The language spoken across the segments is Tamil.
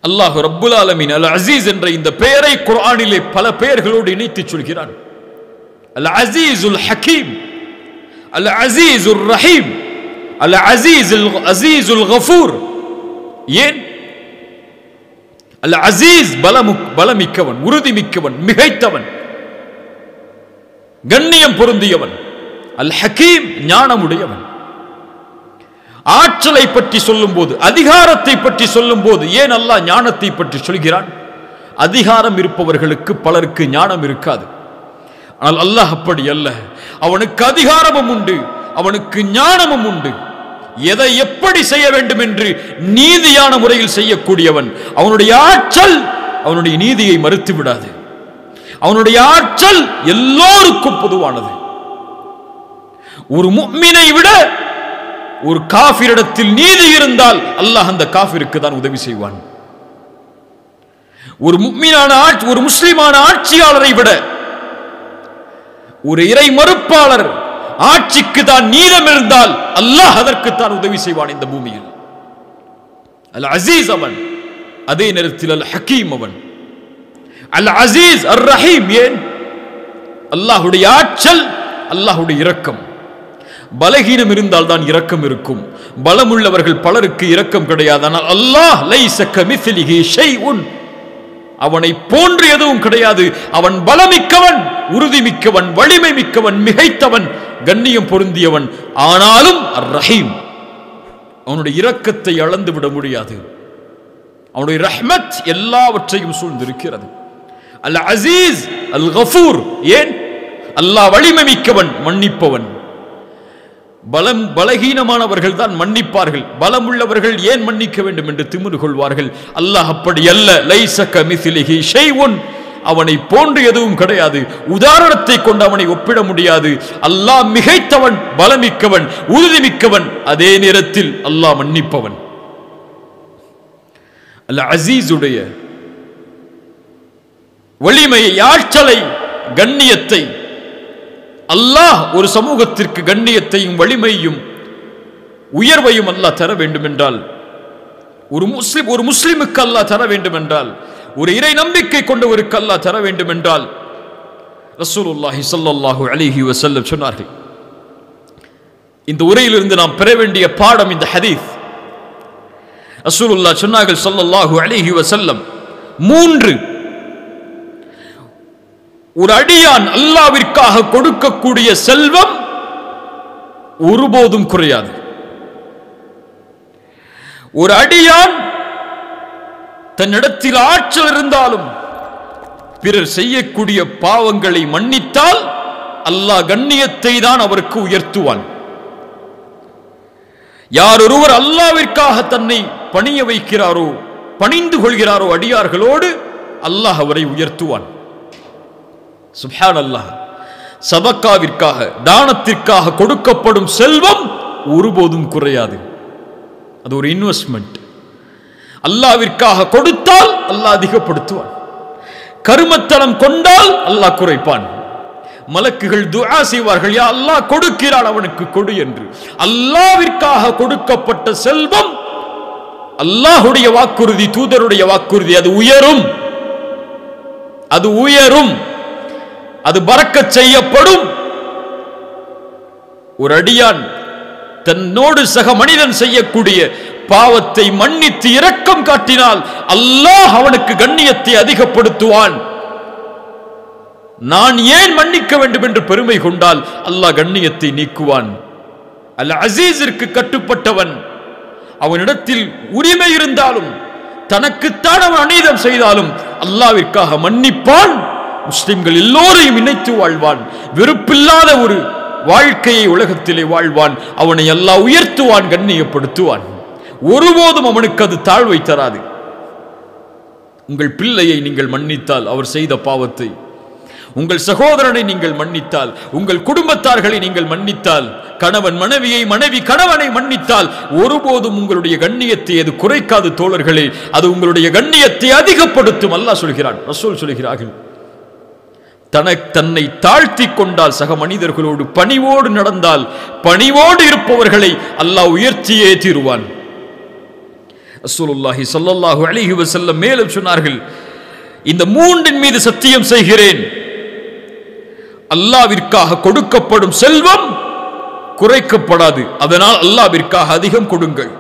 அல்லாஹ் ரப்புல் ஆலமீன் அல் அசீஸ் என்ற இந்த பெயரை குர்ஆனிலே பல பெயர்களோடு இணைத்து சொல்கிறான் அல் அசீசுல் ஹக்கீம் அல் அசீசுர் ரஹீம் அல் அசீசுல் அசீசுல் கஃபூர் ஏன் அல் அசீஸ் பலமு பலமிக்கவன் உறுதிமிக்கவன் மிகைத்தவன் கண்ணியம் பொருந்தியவன் அல் ஹக்கீம் ஞானமுடையவன் ஆற்றலை பற்றி சொல்லும்போது அதிகாரத்தை பற்றி சொல்லும்போது ஏன் அல்லாஹ் ஞானத்தை பற்றி சொல்கிறான் அதிகாரம் இருப்பவர்களுக்கு பலருக்கு ஞானம் இருக்காது ஆனால் அல்லாஹ் அப்படி அல்ல அவனுக்கு அதிகாரமும் உண்டு அவனுக்கு ஞானமும் உண்டு எதை எப்படி செய்ய வேண்டும் என்று நீதியான முறையில் செய்யக்கூடியவன் அவனுடைய ஆற்றல் அவனுடைய நீதியை மறுத்து விடாது அவனுடைய ஆற்றல் எல்லோருக்கும் பொதுவானது ஒரு முக்மினை விட ஒரு காஃபிரிடத்தில் நீதி இருந்தால் அல்லாஹ் அந்த காஃபிருக்கு தான் உதவி செய்வான் ஒரு முக்மீனான ஆட்சி ஒரு முஸ்லிமான ஆட்சியாளரை விட ஒரு இறை மறுப்பாளர் ஆட்சிக்கு தான் நீதம் இருந்தால் அல்லாஹ் அதற்கு தான் உதவி செய்வான் இந்த பூமியில் அல் அசீஸ் அவன் அதே நேரத்தில் அல் ஹக்கீம் அவன் அல் அசீஸ் அர் ரஹீம் ஏன் அல்லாஹுடைய ஆற்றல் அல்லாஹுடைய இரக்கம் பலகீனம் இருந்தால் தான் இரக்கம் இருக்கும் பலமுள்ளவர்கள் பலருக்கு இரக்கம் கிடையாது ஆனால் அல்லாஹ் லைஸ கமித்லிஹி ஷைஉன் அவனை போன்று எதுவும் கிடையாது அவன் பலமிக்கவன் உறுதிமிக்கவன் வலிமை மிக்கவன் மிகைத்தவன் கண்ணியம் பொருந்தியவன் ஆனாலும் அர் ரஹீம் அவனுடைய இரக்கத்தை அளந்து விட முடியாது அவனுடைய ரஹ்மத் எல்லாவற்றையும் சூழ்ந்திருக்கிறது அல் அசீஸ் அல் கஃபூர் ஏன் அல்லாஹ் வலிமை மிக்கவன் மன்னிப்பவன் பலம் பலகீனமானவர்கள் தான் மன்னிப்பார்கள் பலம் உள்ளவர்கள் ஏன் மன்னிக்க வேண்டும் என்று திமிரு கொள்வார்கள் அல்லாஹ் அப்படி அல்ல லைசக மிசிலிஹி ஷைஉன் அவனை போன்று எதுவும் கிடையாது உதாரணத்தை கொண்டு அவனை ஒப்பிட முடியாது அல்லாஹ் மிகைத்தவன் பலமிக்கவன் உறுதிமிக்கவன் அதே நேரத்தில் அல்லாஹ் மன்னிப்பவன் அல்ல அசீஸுடைய வலிமையை ஆற்றலை கண்ணியத்தை அல்லாஹ் ஒரு சமூகத்திற்கு கண்ணியத்தையும் வலிமையும் உயர்வையும் அல்லாஹ் தர வேண்டும் என்றால் ஒரு முஸ்லிம் ஒரு முஸ்லிமுக்கு அல்லாஹ் தர வேண்டும் என்றால் ஒரு இறை நம்பிக்கை கொண்டவருக்கு அல்லாஹ் தர வேண்டும் என்றால் ரசூலுல்லாஹி ஸல்லல்லாஹு அலைஹி வஸல்லம் சொன்னார்கள் இந்த உரையிலிருந்து நாம் பெற வேண்டிய பாடம் இந்த ஹதீஸ் ரசூலுல்லாஹ் சொன்னார்கள் ஸல்லல்லாஹு அலைஹி வஸல்லம் மூன்று ஒரு அடியான் அல்லாவிற்காக கொடுக்கக்கூடிய செல்வம் ஒருபோதும் குறையாது ஒரு அடியான் தன்னிடத்தில் ஆற்றல் இருந்தாலும் பிறர் செய்யக்கூடிய பாவங்களை மன்னித்தால் அல்லாஹ் கண்ணியத்தை தான் அவருக்கு உயர்த்துவான் யார் ஒருவர் அல்லாவிற்காக தன்னை பணிய வைக்கிறாரோ பணிந்து கொள்கிறாரோ அடியார்களோடு அல்லாஹ் அவரை உயர்த்துவான் சுப்ஹான் அல்லாஹ் சதக்காவிற்காக தானத்திற்காக கொடுக்கப்படும் செல்வம் ஒருபோதும் குறையாது அது ஒரு இன்வெஸ்ட்மெண்ட் அல்லாவிற்காக கொடுத்தால் அல்லாஹ் அதிகப்படுத்துவான் கருமத்தனம் கொண்டால் அல்லாஹ் குறைப்பான் மலக்குகள் துஆ செய்வார்கள் யா அல்லாஹ் கொடுக்கிறான் அவனுக்கு கொடு என்று அல்லாவிற்காக கொடுக்கப்பட்ட செல்வம் அல்லாஹுடைய வாக்குறுதி தூதருடைய வாக்குறுதி அது உயரும் அது உயரும் அது பறக்கச் செய்யப்படும் ஒரு அடியான் தன்னோடு சக மனிதன் செய்யக்கூடிய பாவத்தை மன்னித்து இரக்கம் காட்டினால் அல்லாஹ் அவனுக்கு கண்ணியத்தை அதிகப்படுத்துவான் நான் ஏன் மன்னிக்க வேண்டும் என்று பெருமை கொண்டால் அல்லாஹ் கண்ணியத்தை நீக்குவான் அல் அசீஸிற்கு கட்டுப்பட்டவன் அவனிடத்தில் உரிமை இருந்தாலும் தனக்குத்தான் அவன் அநீதம் செய்தாலும் அல்லாவிற்காக மன்னிப்பான் முஸ்லிம்கள் எல்லோரையும் இணைத்து வாழ்வான் வெறுப்பில்லாத ஒரு வாழ்க்கையை உலகத்திலே வாழ்வான் அவனை அல்லாஹ் உயர்த்துவான் கண்ணியப்படுத்துவான் ஒருபோதும் அவனுக்கு அது தாழ்வை தராது உங்கள் பிள்ளையை நீங்கள் மன்னித்தால் அவர் செய்த பாவத்தை உங்கள் சகோதரனை நீங்கள் மன்னித்தால் உங்கள் குடும்பத்தார்களை நீங்கள் மன்னித்தால் கணவன் மனைவியை மனைவி கணவனை மன்னித்தால் ஒருபோதும் உங்களுடைய கண்ணியத்தை அது குறைக்காது தோழர்களே அது உங்களுடைய கண்ணியத்தை அதிகப்படுத்தும் அல்லாஹ் சொல்கிறான் ரசூல் சொல்கிறார்கள் தனக்கு தன்னை தாழ்த்தி கொண்டால் சக மனிதர்களோடு பணிவோடு நடந்தால் பணிவோடு இருப்பவர்களை அல்லாஹ் உயர்த்தியே தீருவான் ரசூலுல்லாஹி ஸல்லல்லாஹு அலைஹி வஸல்லம் மேலும் சொன்னார்கள் இந்த மூன்றின் மீது சத்தியம் செய்கிறேன் அல்லாவிற்காக கொடுக்கப்படும் செல்வம் குறைக்கப்படாது அதனால் அல்லாவிற்காக அதிகம் கொடுங்கள்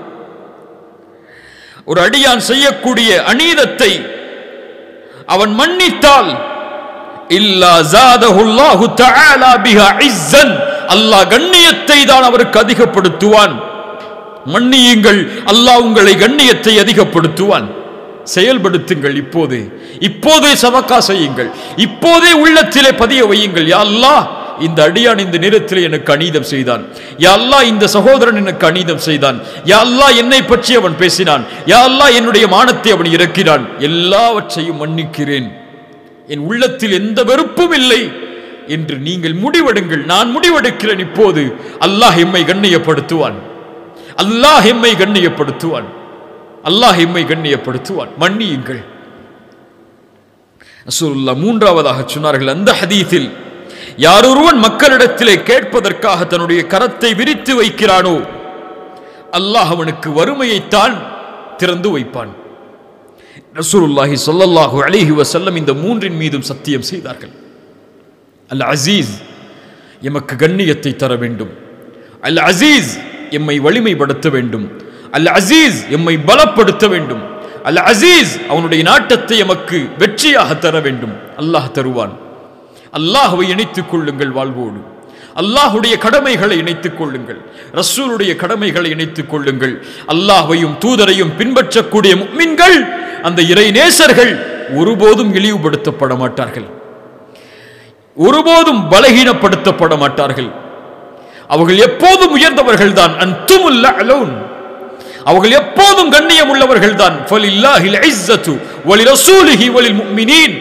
ஒரு அடியான் செய்யக்கூடிய அநீதத்தை அவன் மன்னித்தால் இல்லா ஜாதஹுல்லாஹு தஆலா பிஹா இஸ்ஸன் அல்லாஹ் கண்ணியத்தை தான் அவருக்கு அதிகப்படுத்துவான் மன்னியுங்கள் அல்லாஹ் உங்களை கண்ணியத்தை அதிகப்படுத்துவான் செயல்படுத்துங்கள் இப்போதே இப்போதே சதக்கா செய்யுங்கள் இப்போதே உள்ளத்திலே பதிய வையுங்கள் யா அல்லாஹ் இந்த அடியான் இந்த நேரத்தில் எனக்கு அநீதம் செய்தான் யா அல்லாஹ் இந்த சகோதரன் எனக்கு அநீதம் செய்தான் யா அல்லாஹ் என்னை பற்றி அவன் பேசினான் யா அல்லாஹ் என்னுடைய மானத்தை அவன் இறக்கினான் எல்லாவற்றையும் மன்னிக்கிறேன் என் உள்ளத்தில் எந்த வெறுப்பும் இல்லை என்று நீங்கள் முடிவெடுங்கள் நான் முடிவெடுக்கிறேன் இப்போது அல்லாஹ் எம்மை கண்ணியப்படுத்துவான் அல்லாஹ் எம்மை கண்ணியப்படுத்துவான் அல்லாஹ் எம்மை கண்ணியப்படுத்துவான் மன்னியுங்கள் ரசூலுல்லாஹ் மூன்றாவதாக சொன்னார்கள் அந்த ஹதீஸில் யாரொருவன் மக்களிடத்திலே கேட்பதற்காக தன்னுடைய கரத்தை விரித்து வைக்கிறானோ அல்லாஹ் அவனுக்கு வறுமையைத்தான் திறந்து வைப்பான் ரசூலுல்லாஹி ஸல்லல்லாஹு அலைஹி வஸல்லம் இந்த மூன்றின் மீதும் சத்தியம் செய்தார்கள் அல் அசீஸ் எமக்கு கண்ணியத்தை தர வேண்டும் அல் அசீஸ் எம்மை வலிமைப்படுத்த வேண்டும் அல் அசீஸ் எம்மை பலப்படுத்த வேண்டும் அல் அசீஸ் அவனுடைய நாட்டத்தை எமக்கு வெற்றியாக தர வேண்டும் அல்லாஹ் தருவான் அல்லாஹ்வை இணைத்துக் கொள்ளுங்கள் வாழ்வோடு அல்லாஹுடைய கடமைகளை இணைத்துக் கொள்ளுங்கள் ரசூலுடைய கடமைகளை இணைத்துக் கொள்ளுங்கள் அல்லாஹ்வையும் தூதரையும் பின்பற்றக்கூடிய முக்மின்கள் அந்த இறை நேசர்கள் ஒருபோதும் இழிவுபடுத்தப்பட மாட்டார்கள் ஒருபோதும் பலகீனப்படுத்தப்பட மாட்டார்கள் அவர்கள் எப்போதும் உயர்ந்தவர்கள் தான் அன்துமுல்ல அலோன் அவர்கள் எப்போதும் கண்ணியம் உள்ளவர்கள் தான் ஃபலில்லாஹில் இஸ்ஸத்து வலிரசூலிஹி வலில் முஃமினீன்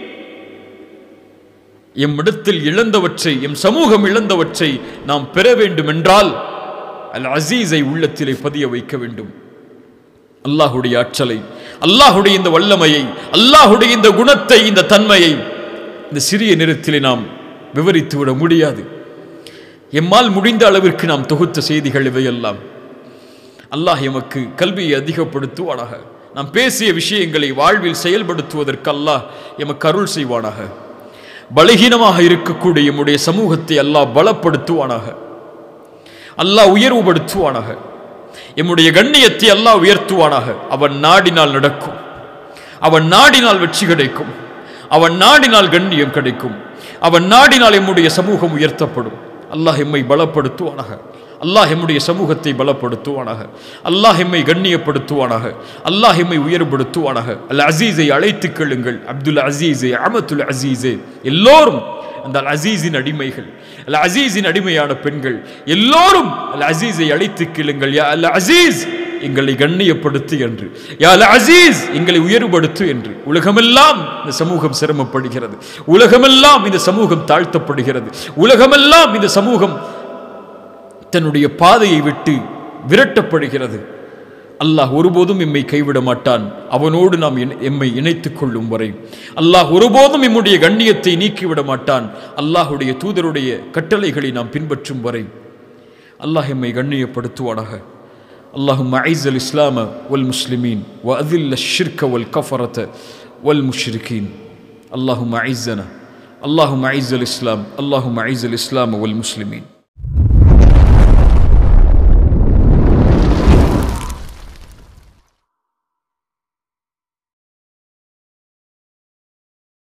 எம்மிடத்தில் இழந்தவற்றை எம் சமூகம் இழந்தவற்றை நாம் பெற வேண்டும் என்றால் அல் அசீஸை உள்ளத்திலே பதிய வைக்க வேண்டும் அல்லாஹுடைய ஆற்றலை அல்லாஹுடைய இந்த வல்லமையை அல்லாஹுடைய இந்த குணத்தை இந்த தன்மையை இந்த சிறிய நேரத்திலே நாம் விவரித்து விட முடியாது எம்மால் முடிந்த அளவிற்கு நாம் தொகுத்த செய்திகள் இவையெல்லாம் அல்லாஹ் எமக்கு கல்வியை அதிகப்படுத்துவானாக நாம் பேசிய விஷயங்களை வாழ்வில் செயல்படுத்துவதற்கு அல்லாஹ் எமக்கு அருள் செய்வானாக பலகீனமாக இருக்கக்கூடிய எம்முடைய சமூகத்தை அல்லாஹ் பலப்படுத்துவானாக அல்லாஹ் உயர்வுபடுத்துவானாக எம்முடைய கண்ணியத்தை அல்லாஹ் உயர்த்துவானாக அவன் நாடினால் நடக்கும் அவன் நாடினால் வெற்றி கிடைக்கும் அவன் நாடினால் கண்ணியம் கிடைக்கும் அவன் நாடினால் எம்முடைய சமூகம் உயர்த்தப்படும் அல்லாஹ் எம்மை பலப்படுத்துவானாக அல்லாஹ் எம்முடைய சமூகத்தை பலப்படுத்துவானாக அல்லாஹ் எம்மை கண்ணியப்படுத்துவானாக அல்லாஹ் எம்மை உயர்படுத்துவானாக அல் அசீஸை அழைத்து கேளுங்கள் அப்துல் அசீஸே அமத்துல் அசீஸே எல்லோரும் அந்த அல் அசீஸின் அடிமைகள் அல் அசீஸின் அடிமையான பெண்கள் எல்லோரும் அல் அசீஸை அழைத்து கேளுங்கள் யா அல் அசீஸ் எங்களை கண்ணியப்படுத்து என்று யா அல் அசீஸ் எங்களை உயர்வுபடுத்து என்று உலகமெல்லாம் இந்த சமூகம் சிரமப்படுகிறது உலகமெல்லாம் இந்த சமூகம் தாழ்த்தப்படுகிறது உலகமெல்லாம் இந்த சமூகம் தன்னுடைய பாதையை விட்டு விரட்டப்படுகிறது அல்லாஹ் ஒருபோதும் எம்மை கைவிட மாட்டான் அவனோடு நாம் இணை- எம்மை இணைத்துக் கொள்ளும் வரை அல்லாஹ் ஒருபோதும் எம்முடைய கண்ணியத்தை நீக்கிவிட மாட்டான் அல்லாஹுடைய தூதருடைய கட்டளைகளை நாம் பின்பற்றும் வரை அல்லாஹ் எம்மை கண்ணியப்படுத்துவானாக اللهم أعز الإسلام والمسلمين وأذل الشرك والكفرة والمشركين اللهم أعزنا اللهم أعز الإسلام اللهم أعز الإسلام والمسلمين